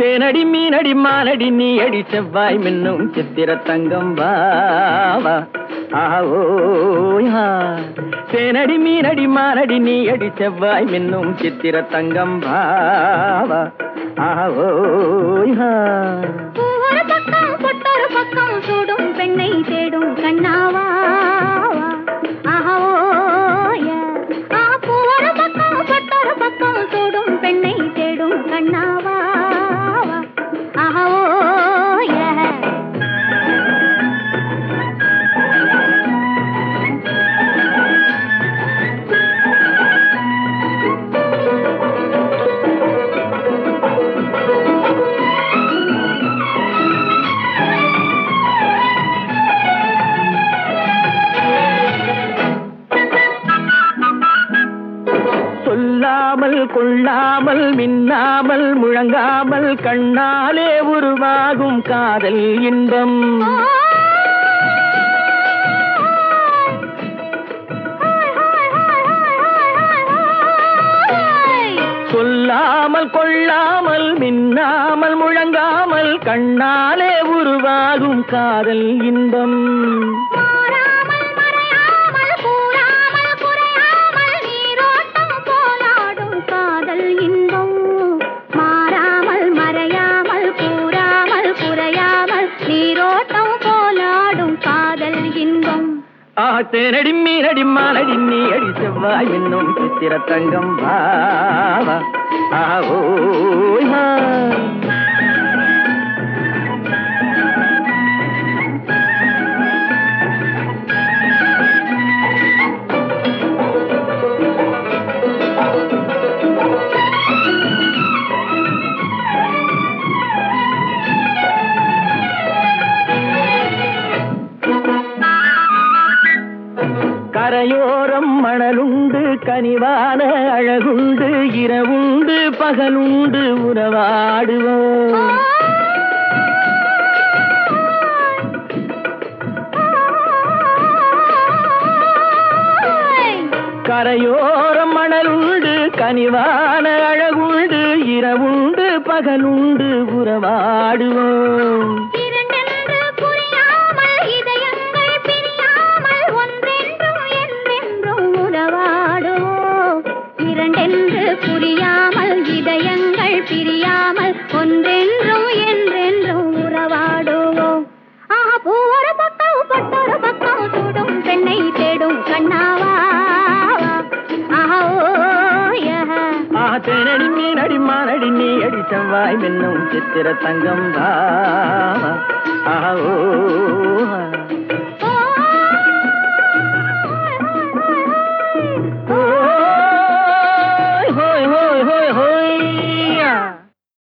தேனடி மீனடி மானடி நீ அடி செவ்வாய் மின்னும் சித்திர தங்கம் வாவா ஆவோயா தேனடி மீனடி மானடி நீ அடி செவ்வாய் மின்னும் சித்திர தங்கம் வாவா ஆவோயா பூவொரு பக்கம் பொட்டொரு பக்கம் சூடும் பெண்ணை தேடும் கண்ணாவா ஆஹோய ஆ பூவொரு பக்கம் பொட்டொரு பக்கம் சூடும் பெண்ணை தேடும் கண்ணாவா ஆஹோய சொல்லாமல் கொள்ளாமல் மின்னாமல் முழங்காமல் கண்ணாலே உருவாகும் காதல் இன்பம் சொல்லாமல் கொள்ளாமல் மின்னாமல் முழங்காமல் கண்ணாலே உருவாகும் காதல் இன்பம் மாறாமல் மறையாமல் கூறாமல் குறையாமல் நீரோட்டம் போலாடும் காதல் இன்பம் மாறாமல் மறையாமல் கூறாமல் குறையாமல் நீரோட்டம் போலாடும் காதல் இன்பம் ஆ தேனடி மீனடி மானடி நீ அடி செவ்வாய் என்னும் சித்திர தங்கம் வாவா ஆவோயா கரையோரம் மணலுண்டு கனிவான அழகுண்டு இரவுண்டு பகலுண்டு உறவாடுவோம் கரையோரம் மணலுண்டு கனிவான அழகுண்டு இரவுண்டு பகலுண்டு உறவாடுவோம் இரண்டென்று புரியாமல் இதயங்கள் பிரியாமல் ஒன்றென்றும் என்றென்றும் உறவாடுவோம் இரண்டென்று புரியாமல் இதயங்கள் பிரியாமல் ஒன்றென்றும் என்றென்றும் உறவாடுவோம் ஆஹா பூவொரு பக்கம் பட்டொரு பக்கம் சூடும் பெண்ணை தேடும் கண்ணாவா ஆஹா ஓய ஆ தேனடி மீனடி மானடி நீ அடி செவ்வாய் மின்னும் சித்திர தங்கம் வாவா ஆவோ ஹோய் ஹோய் ஹோய் ஹோய்